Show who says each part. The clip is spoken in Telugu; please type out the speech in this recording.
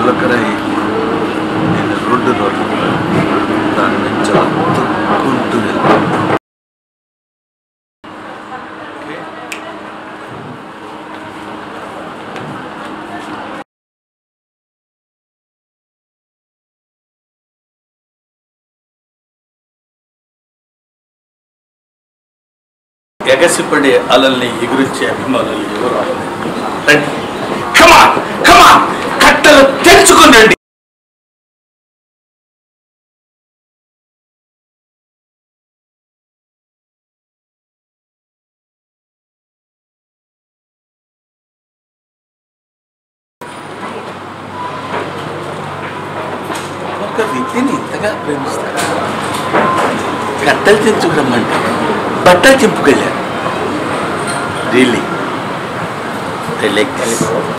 Speaker 1: చులకరాయి నేను రోడ్డు రోడ్డు దాని నుంచి అత్తుకుంటూ వెళ్ళాను ఎగసిపడే అలల్ని ఎగురించే అభిమానులు ఎవరు రండి కమా కమా కట్టలు తెంచుకుని రండి ఒక వ్యక్తిని ఇంతగా ప్రేమిస్తారా కట్టలు తెంచుకురమ్మంటే బట్టలు చింపుకెళ్ళారు రియల్లీ ఐ లైక్ దిస్